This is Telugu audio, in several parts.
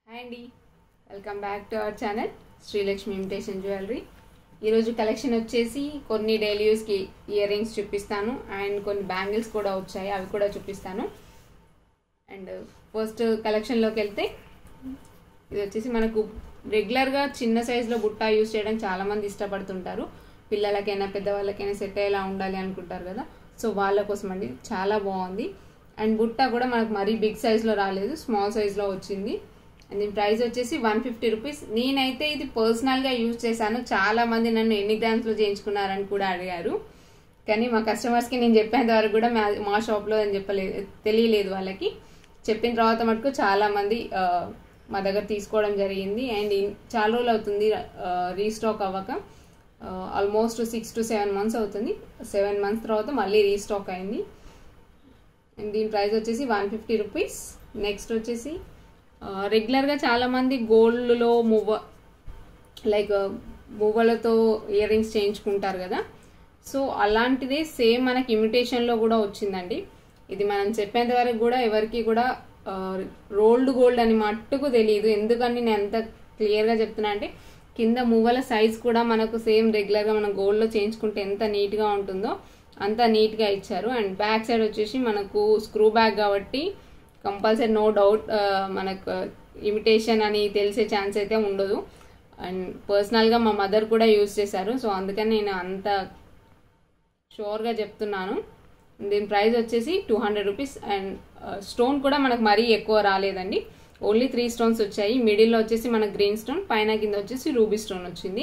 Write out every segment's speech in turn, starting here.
హాయ్ అండి welcome back to our channel Srilakshmi imitation jewellery ఈరోజు కలెక్షన్ వచ్చేసి కొన్ని డైలీ యూస్కి ఇయర్ రింగ్స్ చూపిస్తాను అండ్ కొన్ని బ్యాంగిల్స్ కూడా వచ్చాయి అవి కూడా చూపిస్తాను అండ్ ఫస్ట్ కలెక్షన్లోకి వెళ్తే ఇది వచ్చేసి మనకు రెగ్యులర్గా చిన్న సైజులో బుట్ట యూస్ చేయడం చాలామంది ఇష్టపడుతుంటారు పిల్లలకైనా పెద్దవాళ్ళకైనా సెట్ అయ్యేలా ఉండాలి అనుకుంటారు కదా సో వాళ్ళ కోసం అండి చాలా బాగుంది అండ్ బుట్ట కూడా మనకు మరీ బిగ్ సైజ్లో రాలేదు స్మాల్ సైజ్లో వచ్చింది అండ్ దీని ప్రైస్ వచ్చేసి వన్ ఫిఫ్టీ రూపీస్ నేనైతే ఇది పర్సనల్గా యూజ్ చేశాను చాలా మంది నన్ను ఎన్ని గ్రామ్స్లో చేయించుకున్నారని కూడా అడిగారు కానీ మా కస్టమర్స్కి నేను చెప్పేంత వరకు కూడా మా మా షాప్లో అని చెప్పలేదు తెలియలేదు వాళ్ళకి చెప్పిన తర్వాత మటుకు చాలా మంది ఆ, మా దగ్గర తీసుకోవడం జరిగింది అండ్ ఇన్- చాలా రోజులు అవుతుంది రీస్టాక్ అవ్వక almost six to seven months అవుతుంది సెవెన్ మంత్స్ తర్వాత మళ్ళీ రీస్టాక్ అయింది అండ్ దీని ప్రైస్ వచ్చేసి వన్ ఫిఫ్టీ రూపీస్ నెక్స్ట్ వచ్చేసి రెగ్యులర్గా చాలామంది గోల్డ్లో మువ్వ లైక్ మువ్వలతో ఇయర్ రింగ్స్ చేయించుకుంటారు కదా సో అలాంటిదే సేమ్ మనకి ఇమిటేషన్లో కూడా వచ్చిందండి ఇది మనం చెప్పేంత వరకు కూడా ఎవరికి కూడా రోల్డ్ గోల్డ్ అని మట్టుకు తెలియదు ఎందుకని నేను ఎంత క్లియర్గా చెప్తున్నా అంటే కింద మువ్వల సైజ్ కూడా మనకు సేమ్ రెగ్యులర్గా మనం గోల్డ్లో చేయించుకుంటే ఎంత నీట్గా ఉంటుందో అంత నీట్గా ఇచ్చారు అండ్ బ్యాక్ సైడ్ వచ్చేసి మనకు స్క్రూ బ్యాగ్ కాబట్టి కంపల్సరీ నో డౌట్ మనకు ఇమిటేషన్ అని తెలిసే ఛాన్స్ అయితే ఉండదు అండ్ పర్సనల్గా మా మదర్ కూడా యూజ్ చేశారు సో అందుకని నేను అంత షూర్గా చెప్తున్నాను దీని ప్రైస్ వచ్చేసి two hundred rupees and stone కూడా మనకు మరీ ఎక్కువ రాలేదండి ఓన్లీ త్రీ స్టోన్స్ వచ్చాయి మిడిల్లో వచ్చేసి మనకు గ్రీన్ స్టోన్ పైన కింద వచ్చేసి రూబీ స్టోన్ వచ్చింది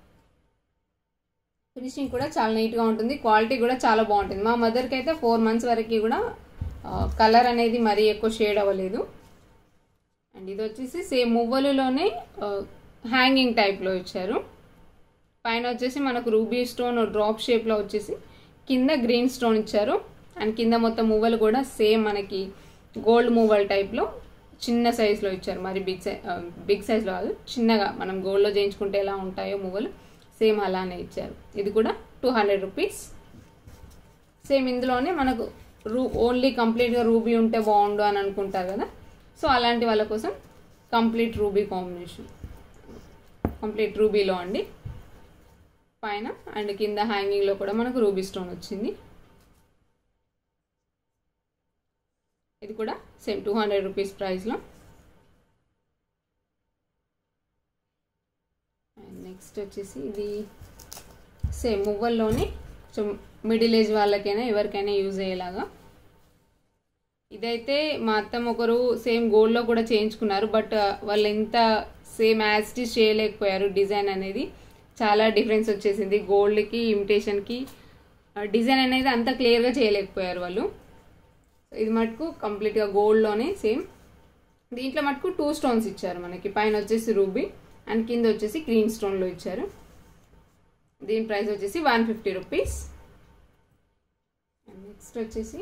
ఫినిషింగ్ కూడా చాలా నీట్గా ఉంటుంది క్వాలిటీ కూడా చాలా బాగుంటుంది మా మదర్కి అయితే ఫోర్ మంత్స్ వరకు కూడా కలర్ అనేది మరీ ఎక్కువ షేడ్ అవ్వలేదు అండ్ ఇది వచ్చేసి సేమ్ మువ్వలులోనే హ్యాంగింగ్ టైప్లో ఇచ్చారు పైన వచ్చేసి మనకు రూబీ స్టోన్ డ్రాప్ షేప్లో వచ్చేసి కింద గ్రీన్ స్టోన్ ఇచ్చారు అండ్ కింద మొత్తం మువ్వలు కూడా సేమ్ మనకి గోల్డ్ మువ్వల్ టైప్లో చిన్న సైజులో ఇచ్చారు మరి బిగ్ సైజ్ బిగ్ సైజ్లో కాదు చిన్నగా మనం గోల్డ్లో చేయించుకుంటే ఎలా ఉంటాయో మువ్వలు సేమ్ అలానే ఇచ్చారు ఇది కూడా టూ హండ్రెడ్ రూపీస్ సేమ్ ఇందులోనే మనకు రూ ఓన్లీ కంప్లీట్గా రూబీ ఉంటే బాగుండు అని అనుకుంటారు కదా సో అలాంటి వాళ్ళ కోసం కంప్లీట్ రూబీ కాంబినేషన్ కంప్లీట్ రూబీలో అండి పైన అండ్ కింద హ్యాంగింగ్లో కూడా మనకు రూబీ స్టోన్ వచ్చింది ఇది కూడా సేమ్ టూ హండ్రెడ్ రూపీస్ ప్రైస్లో అండ్ నెక్స్ట్ వచ్చేసి ఇది సేమ్ మువ్వల్లోనే కొంచెం మిడిల్ ఏజ్ వాళ్ళకైనా ఎవరికైనా యూజ్ అయ్యేలాగా ఇదైతే మా అత్తమ్మ ఒకరు సేమ్ గోల్డ్లో కూడా చేయించుకున్నారు బట్ వాళ్ళు ఎంత సేమ్ యాస్టిస్ చేయలేకపోయారు డిజైన్ అనేది చాలా డిఫరెన్స్ వచ్చేసింది గోల్డ్కి ఇమిటేషన్కి డిజైన్ అనేది అంత క్లియర్గా చేయలేకపోయారు వాళ్ళు ఇది మటుకు కంప్లీట్గా గోల్డ్లోనే సేమ్ దీంట్లో మటుకు టూ స్టోన్స్ ఇచ్చారు మనకి పైన వచ్చేసి రూబీ అండ్ కింద వచ్చేసి గ్రీన్ స్టోన్లో ఇచ్చారు దీని ప్రైస్ వచ్చేసి వన్ ఫిఫ్టీ రూపీస్ నెక్స్ట్ వచ్చేసి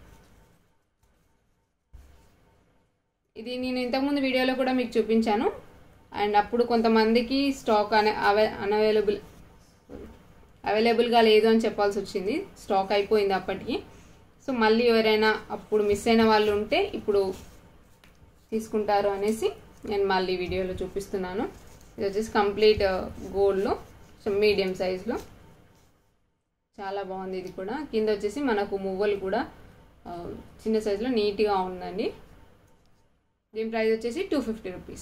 ఇది నేను ఇంతకుముందు వీడియోలో కూడా మీకు చూపించాను అండ్ అప్పుడు కొంతమందికి స్టాక్ అనే అవై అన్అవైలబుల్ అవైలబుల్గా లేదు అని చెప్పాల్సి వచ్చింది స్టాక్ అయిపోయింది అప్పటికి సో మళ్ళీ ఎవరైనా అప్పుడు మిస్ అయిన వాళ్ళు ఉంటే ఇప్పుడు తీసుకుంటారు అనేసి నేను మళ్ళీ వీడియోలో చూపిస్తున్నాను ఇది వచ్చేసి కంప్లీట్ గోల్డ్లో సో మీడియం సైజులో చాలా బాగుంది ఇది కూడా కింద వచ్చేసి మనకు మువ్వలు కూడా ఆ, చిన్న సైజులో నీట్గా ఉందండి దీని ప్రైస్ వచ్చేసి టూ ఫిఫ్టీ రూపీస్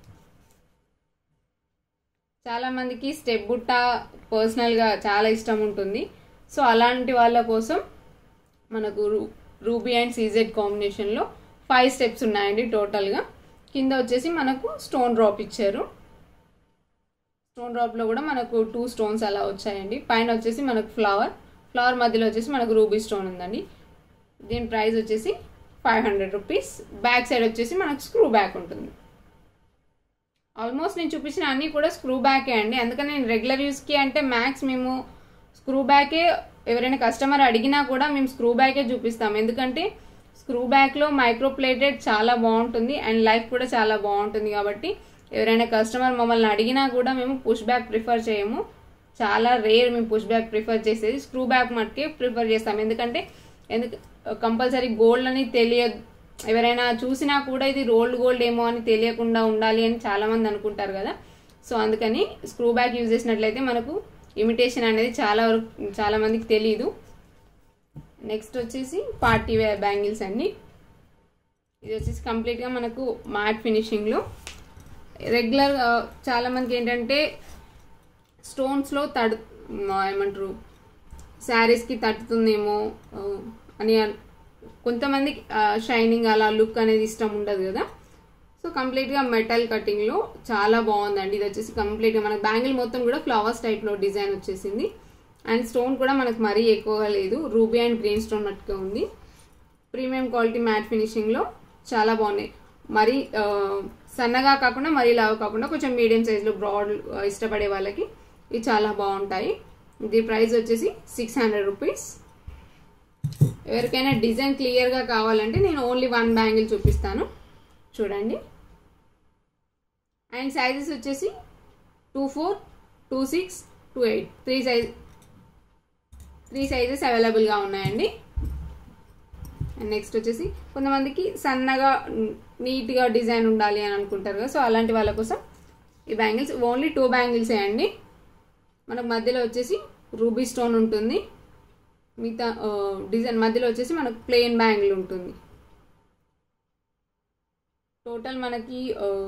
చాలామందికి స్టెప్ బుట్ట పర్సనల్గా చాలా ఇష్టం ఉంటుంది సో అలాంటి వాళ్ళ కోసం మనకు రూ రూబీ అండ్ సీజెడ్ కాంబినేషన్లో ఫైవ్ స్టెప్స్ ఉన్నాయండి టోటల్గా కింద వచ్చేసి మనకు స్టోన్ డ్రాప్ ఇచ్చారు స్టోన్ డ్రాప్లో కూడా మనకు టూ స్టోన్స్ అలా వచ్చాయండి పైన వచ్చేసి మనకు ఫ్లవర్ ఫ్లవర్ మధ్యలో వచ్చేసి మనకు రూబీ స్టోన్ ఉందండి దీని ప్రైస్ వచ్చేసి five hundred rupees back side వచ్చేసి మనకు స్క్రూ బ్యాక్ ఉంటుంది ఆల్మోస్ట్ నేను చూపించిన అన్నీ కూడా స్క్రూ బ్యాకే అండి అందుకని నేను రెగ్యులర్ యూస్కి అంటే మ్యాక్స్ మేము స్క్రూ బ్యాకే ఎవరైనా కస్టమర్ అడిగినా కూడా మేము స్క్రూ బ్యాకే చూపిస్తాం ఎందుకంటే స్క్రూ బ్యాక్లో మైక్రో ప్లేటెడ్ చాలా బాగుంటుంది అండ్ లైఫ్ కూడా చాలా బాగుంటుంది కాబట్టి ఎవరైనా కస్టమర్ మమ్మల్ని అడిగినా కూడా మేము పుష్ బ్యాక్ ప్రిఫర్ చేయము చాలా రేర్ మేము పుష్ బ్యాక్ ప్రిఫర్ చేసేది స్క్రూ బ్యాక్ మట్టుకే ప్రిఫర్ చేస్తాం ఎందుకంటే ఎందుకు కంపల్సరీ గోల్డ్ అని తెలియ ఎవరైనా చూసినా కూడా ఇది రోల్డ్ గోల్డ్ ఏమో అని తెలియకుండా ఉండాలి అని చాలామంది అనుకుంటారు కదా సో అందుకని స్క్రూ బ్యాక్ యూజ్ చేసినట్లయితే మనకు ఇమిటేషన్ అనేది చాలా వరకు చాలా మందికి తెలియదు నెక్స్ట్ వచ్చేసి పార్టీ వేర్ బ్యాంగిల్స్ అండి ఇది వచ్చేసి కంప్లీట్గా మనకు మ్యాట్ ఫినిషింగ్లో రెగ్యులర్ చాలా మందికి ఏంటంటే స్టోన్స్లో తడు ఏమంటారు శారీస్కి తట్టుతుందేమో ఆ, అని అన్- కొంతమందికి షైనింగ్ అలా లుక్ అనేది ఇష్టం ఉండదు కదా సో కంప్లీట్గా మెటల్ కటింగ్లో చాలా బాగుందండి ఇది వచ్చేసి కంప్లీట్గా మనకు బ్యాంగిల్ మొత్తం కూడా ఫ్లవర్స్ టైప్లో డిజైన్ వచ్చేసింది అండ్ స్టోన్ కూడా మనకు మరీ ఎక్కువగా లేదు రూబీ అండ్ గ్రీన్ స్టోన్ మట్టుగా ఉంది ప్రీమియం క్వాలిటీ మ్యాట్ ఫినిషింగ్లో చాలా బాగున్నాయి మరీ ఆ, సన్నగా కాకుండా మరీ లావు కాకుండా కొంచెం మీడియం సైజులో బ్రాడ్ ఇష్టపడే వాళ్ళకి ఇవి చాలా బాగుంటాయి ఇది ప్రైస్ వచ్చేసి సిక్స్ హండ్రెడ్ రూపీస్ ఎవరికైనా డిజైన్ క్లియర్గా కావాలంటే నేను ఓన్లీ వన్ బ్యాంగిల్ చూపిస్తాను చూడండి అండ్ సైజెస్ వచ్చేసి two four two six two eight three size three sizes అవైలబుల్గా ఉన్నాయండి అండ్ నెక్స్ట్ వచ్చేసి కొంతమందికి సన్నగా నీట్గా డిజైన్ ఉండాలి అని అనుకుంటారు కదా సో అలాంటి వాళ్ళ కోసం ఈ బ్యాంగిల్స్ ఓన్లీ టూ బ్యాంగిల్సే అండి మనకు మధ్యలో వచ్చేసి రూబీ స్టోన్ ఉంటుంది మిగతా ఆ, డిజైన్ మధ్యలో వచ్చేసి మనకు ప్లెయిన్ బ్యాంగిల్ ఉంటుంది టోటల్ మనకి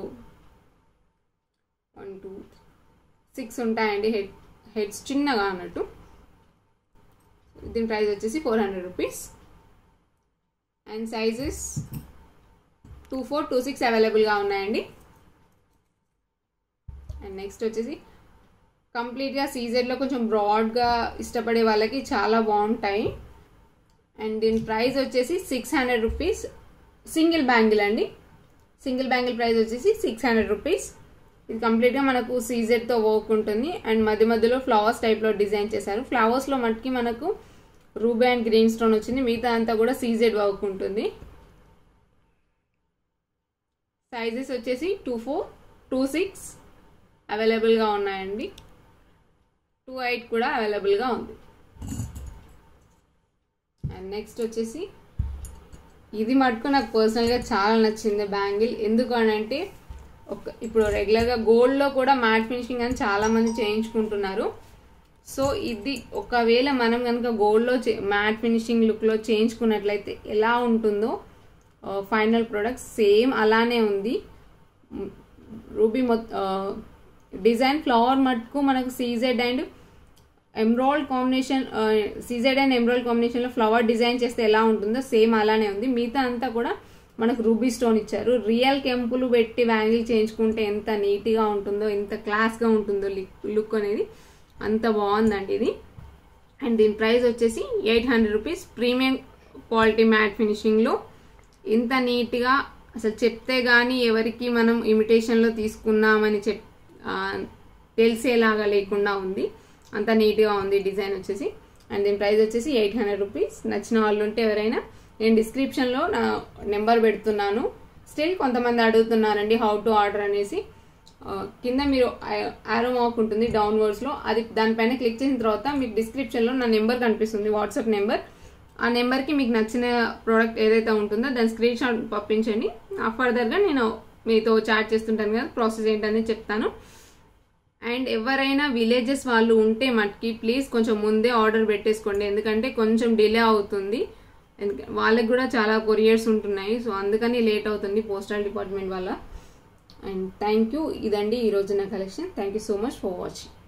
వన్ టూ సిక్స్ ఉంటాయండి హెడ్ హెడ్స్ చిన్నగా అన్నట్టు దీని ప్రైస్ వచ్చేసి four hundred rupees and sizes two four two six అవైలబుల్గా ఉన్నాయండి అండ్ నెక్స్ట్ వచ్చేసి కంప్లీట్గా సీజర్లో కొంచెం బ్రాడ్గా ఇష్టపడే వాళ్ళకి చాలా బాగుంటాయి అండ్ దీని ప్రైస్ వచ్చేసి six hundred rupees single bangle అండి సింగిల్ బ్యాంగిల్ ప్రైస్ వచ్చేసి సిక్స్ హండ్రెడ్ రూపీస్ ఇది కంప్లీట్గా మనకు సీజర్తో వర్క్ ఉంటుంది అండ్ మధ్య మధ్యలో ఫ్లవర్స్ టైప్లో డిజైన్ చేశారు ఫ్లవర్స్లో మటుకి మనకు రూబీ అండ్ గ్రీన్ స్టోన్ వచ్చింది మిగతా అంతా కూడా సీజెడ్ వర్క్ ఉంటుంది సైజెస్ వచ్చేసి టూ ఫోర్ టూ సిక్స్ అవైలబుల్గా ఉన్నాయండి టూ ఎయిట్ కూడా అవైలబుల్గా ఉంది అండ్ నెక్స్ట్ వచ్చేసి ఇది మటుకు నాకు పర్సనల్గా చాలా నచ్చింది బ్యాంగిల్ ఎందుకు అని అంటే ఒక ఇప్పుడు రెగ్యులర్గా గోల్డ్లో కూడా మ్యాట్ ఫినిషింగ్ అని చాలామంది చేయించుకుంటున్నారు సో ఇది ఒకవేళ మనం కనుక గోల్డ్లో మ్యాట్ ఫినిషింగ్ లుక్లో చేయించుకున్నట్లయితే ఎలా ఉంటుందో ఫైనల్ ప్రోడక్ట్ సేమ్ అలానే ఉంది రూబీ మొత్తం డిజైన్ ఫ్లవర్ మటుకు మనకు CZ and emerald combination CZ and emerald కాంబినేషన్లో ఫ్లవర్ డిజైన్ చేస్తే ఎలా ఉంటుందో సేమ్ అలానే ఉంది మిగతా అంతా కూడా మనకు రూబీ స్టోన్ ఇచ్చారు రియల్ కెంపులు పెట్టి బ్యాంగిల్ చేయించుకుంటే ఎంత నీట్గా ఉంటుందో ఎంత క్లాస్గా ఉంటుందో లుక్ అనేది అంత బాగుందండి ఇది అండ్ దీని ప్రైస్ వచ్చేసి eight hundred rupees premium quality matte ఫినిషింగ్లో ఇంత నీట్గా అసలు చెప్తే కానీ ఎవరికి మనం ఇమిటేషన్లో తీసుకున్నామని చెప్ ఆ, తెలిసేలాగా లేకుండా ఉంది అంత నీట్గా ఉంది డిజైన్ వచ్చేసి అండ్ దీని ప్రైస్ వచ్చేసి ఎయిట్ హండ్రెడ్ రూపీస్ నచ్చిన వాళ్ళు ఉంటే ఎవరైనా నేను డిస్క్రిప్షన్లో నా నెంబర్ పెడుతున్నాను స్టిల్ కొంతమంది అడుగుతున్నారండి హౌ టు ఆర్డర్ అనేసి ఆ, కింద మీరు ఆరో మార్క్ ఉంటుంది డౌన్వర్డ్స్లో అది దానిపైన క్లిక్ చేసిన తర్వాత మీకు డిస్క్రిప్షన్లో నా నెంబర్ కనిపిస్తుంది వాట్సాప్ నెంబర్ ఆ నెంబర్కి మీకు నచ్చిన ప్రోడక్ట్ ఏదైతే ఉంటుందో దాని స్క్రీన్ షాట్ పంపించండి ఆ ఫర్దర్గా నేను మీతో చాట్ చేస్తుంటాను కదా ప్రాసెస్ ఏంటనేది చెప్తాను అండ్ ఎవరైనా విలేజెస్ వాళ్ళు ఉంటే మటుకి ప్లీజ్ కొంచెం ముందే ఆర్డర్ పెట్టేసుకోండి ఎందుకంటే కొంచెం డిలే అవుతుంది ఎందుక- వాళ్ళకి కూడా చాలా కొరియర్స్ ఉంటున్నాయి సో అందుకని లేట్ అవుతుంది పోస్టల్ డిపార్ట్మెంట్ వల్ల అండ్ థ్యాంక్ యూ ఇదండి ఈరోజు నా collection thank you so much for watching